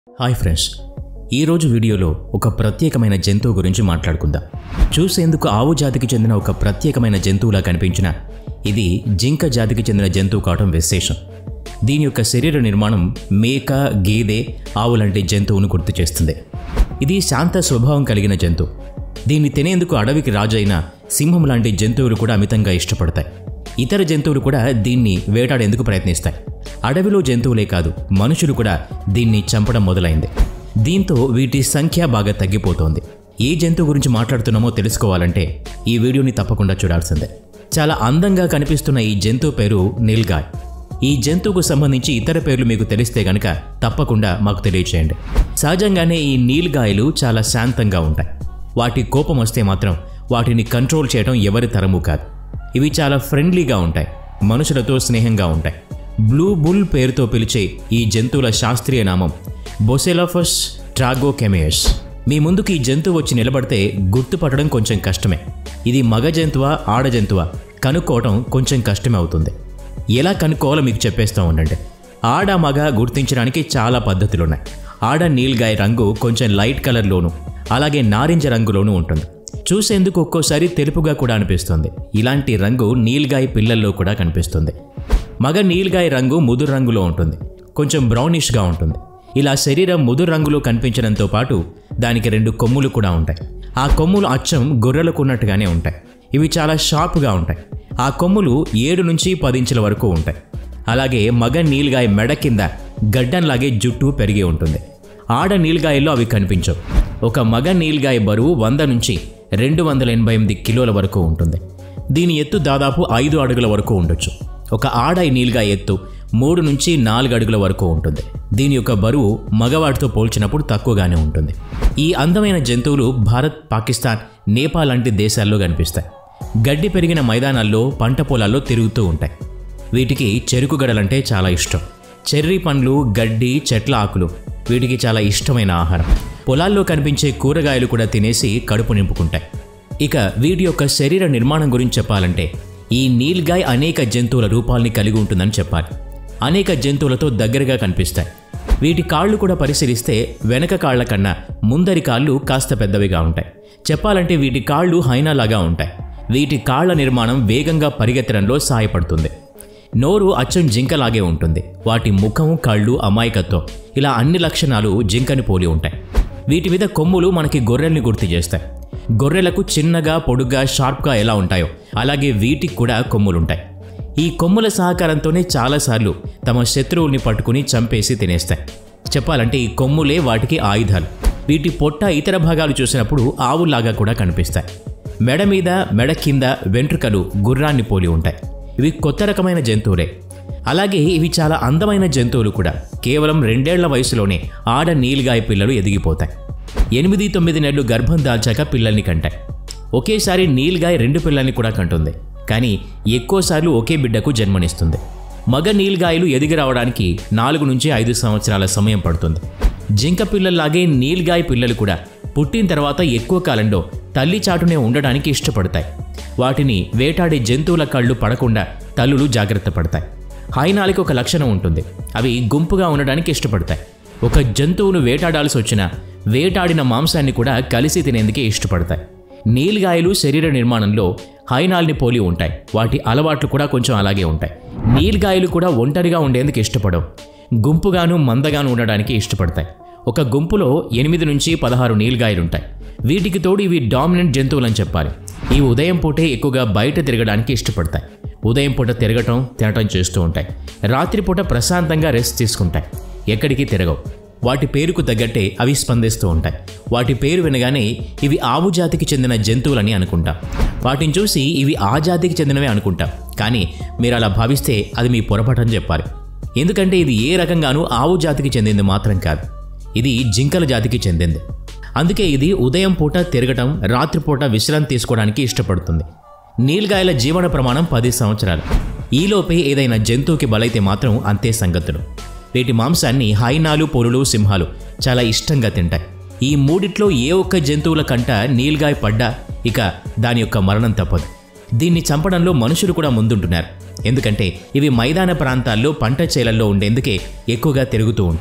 hi friends ఈరోజు వీడియోలో ఒక ప్రత్యేకమైన జంతువు గురించి మాట్లాడుకుందాం చూసేందుకు ఆవు జాతికి చెందిన ఒక ప్రత్యేకమైన జంతువులా కనిపించిన ఇది జింక జాతికి చెందిన జంతువు కావడం విశేషం దీని యొక్క శరీర నిర్మాణం మేక గేదె ఆవు లాంటి జంతువును గుర్తు చేస్తుంది ఇది శాంత స్వభావం కలిగిన జంతువు దీన్ని తినేందుకు అడవికి రాజు అయిన సింహం లాంటి జంతువులు కూడా అమితంగా ఇష్టపడతాయి ఇతర జంతువులు కూడా దీన్ని వేటాడేందుకు ప్రయత్నిస్తాయి అడవిలో జంతువులే కాదు మనుషులు కూడా దీన్ని చంపడం మొదలైంది దీంతో వీటి సంఖ్య బాగా తగ్గిపోతోంది ఏ జంతువు గురించి మాట్లాడుతున్నామో తెలుసుకోవాలంటే ఈ వీడియోని తప్పకుండా చూడాల్సిందే చాలా అందంగా కనిపిస్తున్న ఈ జంతువు పేరు నీల్గాయ్ ఈ జంతువుకు సంబంధించి ఇతర పేర్లు మీకు తెలిస్తే గనక తప్పకుండా మాకు తెలియచేయండి సహజంగానే ఈ నీల్గాయలు చాలా శాంతంగా ఉంటాయి వాటి కోపం వస్తే మాత్రం వాటిని కంట్రోల్ చేయడం ఎవరి తరము కాదు ఇవి చాలా ఫ్రెండ్లీగా ఉంటాయి మనుషులతో స్నేహంగా ఉంటాయి బ్లూ బుల్ పేరుతో పిలిచే ఈ జంతువుల శాస్త్రీయ నామం బొసెలాఫస్ ట్రాగోకెమియస్ మీ ముందుకు ఈ జంతువు వచ్చి నిలబడితే గుర్తుపట్టడం కొంచెం కష్టమే ఇది మగ జంతువా ఆడ జంతువా కనుక్కోవడం కొంచెం కష్టమే అవుతుంది ఎలా కనుక్కోవాలో మీకు చెప్పేస్తూ ఉండండి ఆడ మగ గుర్తించడానికి చాలా పద్ధతులు ఉన్నాయి ఆడ నీల్గాయ రంగు కొంచెం లైట్ కలర్లోను అలాగే నారింజ రంగులోనూ ఉంటుంది చూసేందుకు ఒక్కోసారి తెలుపుగా కూడా అనిపిస్తుంది ఇలాంటి రంగు నీల్గాయ పిల్లల్లో కూడా కనిపిస్తుంది మగ నీల్గాయ రంగు ముదురు రంగులో ఉంటుంది కొంచెం బ్రౌనిష్గా ఉంటుంది ఇలా శరీరం ముదురు రంగులో కనిపించడంతో పాటు దానికి రెండు కొమ్ములు కూడా ఉంటాయి ఆ కొమ్ములు అచ్చం గొర్రెలకు ఉన్నట్టుగానే ఉంటాయి ఇవి చాలా షార్ప్గా ఉంటాయి ఆ కొమ్ములు ఏడు నుంచి పది ఇంచుల వరకు ఉంటాయి అలాగే మగ నీల్గాయ మెడ కింద గడ్డంలాగే జుట్టు పెరిగి ఉంటుంది ఆడ నీల్గాయల్లో అవి కనిపించవు ఒక మగ నీల్గాయ బరువు వంద నుంచి రెండు వందల ఎనభై ఎనిమిది కిలోల వరకు ఉంటుంది దీని ఎత్తు దాదాపు ఐదు అడుగుల వరకు ఉండొచ్చు ఒక ఆడ నీల్గాయ ఎత్తు మూడు నుంచి నాలుగు అడుగుల వరకు ఉంటుంది దీని యొక్క బరువు మగవాడితో పోల్చినప్పుడు తక్కువగానే ఉంటుంది ఈ అందమైన జంతువులు భారత్ పాకిస్తాన్ నేపాల్ లాంటి దేశాల్లో కనిపిస్తాయి గడ్డి పెరిగిన మైదానాల్లో పంట పొలాల్లో తిరుగుతూ ఉంటాయి వీటికి చెరుకు గడలంటే చాలా ఇష్టం చెర్రీ పండ్లు గడ్డి చెట్ల ఆకులు వీటికి చాలా ఇష్టమైన ఆహారం పొలాల్లో కనిపించే కూరగాయలు కూడా తినేసి కడుపు నింపుకుంటాయి ఇక వీటి యొక్క శరీర నిర్మాణం గురించి చెప్పాలంటే ఈ నీల్గాయ్ అనేక జంతువుల రూపాల్ని కలిగి ఉంటుందని చెప్పాలి అనేక జంతువులతో దగ్గరగా కనిపిస్తాయి వీటి కాళ్ళు కూడా పరిశీలిస్తే వెనక కాళ్ల కన్నా ముందరి కాళ్ళు కాస్త పెద్దవిగా ఉంటాయి చెప్పాలంటే వీటి కాళ్ళు హైనాలాగా ఉంటాయి వీటి కాళ్ల నిర్మాణం వేగంగా పరిగెత్తడంలో సహాయపడుతుంది నోరు అచ్చం జింకలాగే ఉంటుంది వాటి ముఖం కళ్ళు అమాయకత్వం ఇలా అన్ని లక్షణాలు జింకని పోలి ఉంటాయి వీటి మీద కొమ్ములు మనకి గొర్రెల్ని గుర్తు చేస్తాయి గొర్రెలకు చిన్నగా పొడుగ్గా షార్ప్గా ఎలా ఉంటాయో అలాగే వీటికి కూడా కొమ్ములుంటాయి ఈ కొమ్ముల సహకారంతోనే చాలాసార్లు తమ శత్రువుల్ని పట్టుకుని చంపేసి తినేస్తాయి చెప్పాలంటే ఈ కొమ్ములే వాటికి ఆయుధాలు వీటి పొట్ట ఇతర భాగాలు చూసినప్పుడు ఆవులాగా కూడా కనిపిస్తాయి మెడ మీద మెడ కింద వెంట్రుకలు గుర్రాన్ని పోలి ఉంటాయి ఇవి కొత్త రకమైన జంతువులే అలాగే ఇవి చాలా అందమైన జంతువులు కూడా కేవలం రెండేళ్ల వయసులోనే ఆడ నీలిగాయ పిల్లలు ఎదిగిపోతాయి ఎనిమిది తొమ్మిది నెలలు గర్భం దాల్చాక పిల్లల్ని కంటాయి ఒకేసారి నీల్గాయ రెండు పిల్లల్ని కూడా కంటుంది కానీ ఎక్కువసార్లు ఒకే బిడ్డకు జన్మనిస్తుంది మగ నీల్గాయలు ఎదిగి రావడానికి నాలుగు నుంచి ఐదు సంవత్సరాల సమయం పడుతుంది జింక పిల్లల్లాగే నీల్గాయ పిల్లలు కూడా పుట్టిన తర్వాత ఎక్కువ కాలంలో తల్లి చాటునే ఉండడానికి ఇష్టపడతాయి వాటిని వేటాడే జంతువుల కళ్ళు పడకుండా తల్లులు జాగ్రత్త పడతాయి హైనాలకి ఒక లక్షణం ఉంటుంది అవి గుంపుగా ఉండడానికి ఇష్టపడతాయి ఒక జంతువును వేటాడాల్సి వచ్చినా వేటాడిన మాంసాన్ని కూడా కలిసి తినేందుకే ఇష్టపడతాయి నీల్గాయలు శరీర నిర్మాణంలో హైనాల్ని పోలి ఉంటాయి వాటి అలవాట్లు కూడా కొంచెం అలాగే ఉంటాయి నీల్గాయలు కూడా ఒంటరిగా ఉండేందుకు ఇష్టపడవు గుంపుగాను మందగాను ఉండడానికి ఇష్టపడతాయి ఒక గుంపులో ఎనిమిది నుంచి పదహారు నీల్గాయలుంటాయి వీటికి తోడు ఇవి డామినెంట్ జంతువులని చెప్పాలి ఈ ఉదయం పూటే ఎక్కువగా బయట తిరగడానికి ఇష్టపడతాయి ఉదయం పూట తిరగటం తినటం చేస్తూ ఉంటాయి రాత్రిపూట ప్రశాంతంగా రెస్ట్ తీసుకుంటాయి ఎక్కడికి తిరగవు వాటి పేరుకు తగ్గట్టే అవి స్పందిస్తూ ఉంటాయి వాటి పేరు వినగానే ఇవి ఆవు జాతికి చెందిన జంతువులని అనుకుంటాం వాటిని చూసి ఇవి ఆ జాతికి చెందినవే అనుకుంటాం కానీ మీరు అలా భావిస్తే అది మీ పొరపాటని చెప్పాలి ఎందుకంటే ఇది ఏ రకంగానూ ఆవు జాతికి చెందింది మాత్రం కాదు ఇది జింకల జాతికి చెందింది అందుకే ఇది ఉదయం పూట తిరగటం రాత్రిపూట విశ్రాంతి తీసుకోవడానికి ఇష్టపడుతుంది నీల్గాయల జీవన ప్రమాణం పది సంవత్సరాలు ఈలోపే ఏదైనా జంతువుకి బలైతే మాత్రం అంతే సంగతులు వీటి మాంసాన్ని హైనాలు పొరులు సింహాలు చాలా ఇష్టంగా తింటాయి ఈ మూడిట్లో ఏ ఒక్క జంతువుల కంట నీల్గాయ పడ్డా ఇక దాని యొక్క మరణం తప్పదు దీన్ని చంపడంలో మనుషులు కూడా ముందుంటున్నారు ఎందుకంటే ఇవి మైదాన ప్రాంతాల్లో పంట చేలల్లో ఉండేందుకే ఎక్కువగా తిరుగుతూ ఉంటాయి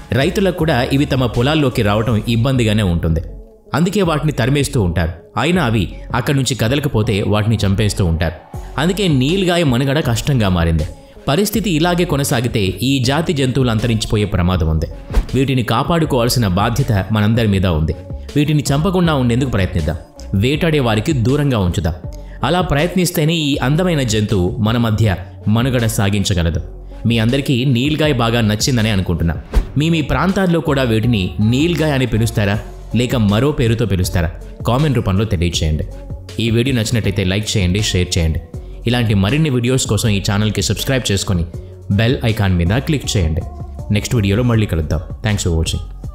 రైతులకు కూడా ఇవి తమ పొలాల్లోకి రావటం ఇబ్బందిగానే ఉంటుంది అందుకే వాటిని తరిమేస్తూ ఉంటారు అయినా అవి అక్కడి నుంచి కదలకపోతే వాటిని చంపేస్తూ ఉంటారు అందుకే నీల్గాయ మనుగడ కష్టంగా మారింది పరిస్థితి ఇలాగే కొనసాగితే ఈ జాతి జంతువులు అంతరించిపోయే ప్రమాదం ఉంది వీటిని కాపాడుకోవాల్సిన బాధ్యత మనందరి మీద ఉంది వీటిని చంపకుండా ఉండేందుకు ప్రయత్నిద్దాం వేటాడే వారికి దూరంగా ఉంచుదాం అలా ప్రయత్నిస్తేనే ఈ అందమైన జంతువు మన మధ్య మనుగడ సాగించగలదు మీ అందరికీ నీల్గాయ్ బాగా నచ్చిందని అనుకుంటున్నా మీ మీ ప్రాంతాల్లో కూడా వీటిని నీల్గాయ్ అని పిలుస్తారా లేక మరో పేరుతో పిలుస్తారా కామెంట్ రూపంలో తెలియచేయండి ఈ వీడియో నచ్చినట్టయితే లైక్ చేయండి షేర్ చేయండి ఇలాంటి మరిన్ని వీడియోస్ కోసం ఈ ఛానల్కి సబ్స్క్రైబ్ చేసుకొని బెల్ ఐకాన్ మీద క్లిక్ చేయండి నెక్స్ట్ వీడియోలో మళ్ళీ కలుద్దాం థ్యాంక్స్ ఫర్ వాచింగ్